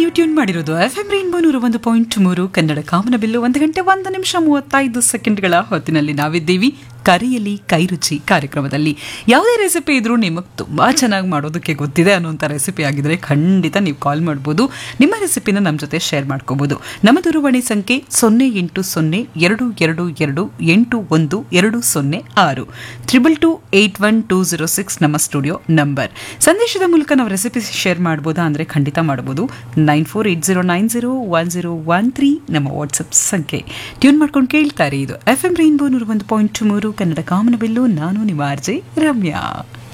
ನೀವು ಟ್ಯೂನ್ ಮಾಡಿರೋದು F M rainbow ನೂರ ಒಂದು ಪಾಯಿಂಟ್ ಮೂರು ಕನ್ನಡ ಕಾಮನ ಬಿಲ್ಲು ಒಂದು ಗಂಟೆ ಒಂದು ನಿಮಿಷ ಮೂವತ್ತೈದು ಸೆಕೆಂಡ್ಗಳ ಹೊತ್ತಿನಲ್ಲಿ ನಾವಿದ್ದೀವಿ ಕರೆಯಲ್ಲಿ ಕೈರುಚಿ ಕಾರ್ಯಕ್ರಮದಲ್ಲಿ ಯಾವುದೇ ರೆಸಿಪಿ ಇದ್ರೂ ನಿಮಗೆ ತುಂಬ ಚೆನ್ನಾಗಿ ಮಾಡೋದಕ್ಕೆ ಗೊತ್ತಿದೆ ಅನ್ನೋಂಥ ರೆಸಿಪಿ ಆಗಿದ್ರೆ ಖಂಡಿತ ನೀವು ಕಾಲ್ ಮಾಡ್ಬೋದು ನಿಮ್ಮ ರೆಸಿಪಿನ ನಮ್ಮ ಜೊತೆ ಶೇರ್ ಮಾಡ್ಕೋಬೋದು ನಮ್ಮ ದೂರವಾಣಿ ಸಂಖ್ಯೆ ಸೊನ್ನೆ ಎಂಟು ಸೊನ್ನೆ ಎರಡು ಎರಡು ಎರಡು ಎಂಟು ಒಂದು ಎರಡು ಸೊನ್ನೆ ಆರು triple two eight one two zero six ನಮ್ಮ ಸ್ಟುಡಿಯೋ ನಂಬರ್ ಸಂದೇಶದ ಮೂಲಕ ನಾವು ರೆಸಿಪಿ ಶೇರ್ ಮಾಡ್ಬೋದಾ ಅಂದರೆ ಖಂಡಿತ ಮಾಡ್ಬೋದು nine four eight zero nine zero one zero one three ನಮ್ಮ ವಾಟ್ಸಪ್ ಸಂಖ್ಯೆ ಟ್ಯೂನ್ ಮಾಡ್ಕೊಂಡು ಕೇಳ್ತಾರೆ ಇದು ಎಫ್ ಎಂ ರೈನ್ಬೋ ನೂರ ಒಂದು ಪಾಯಿಂಟ್ ಮೂರು ಕನ್ನಡ ಕಾಮನಬಿಲ್ಲು ನಾನು ನಿಮ್ಮ ಆರ್ಜೆ ರಮ್ಯಾ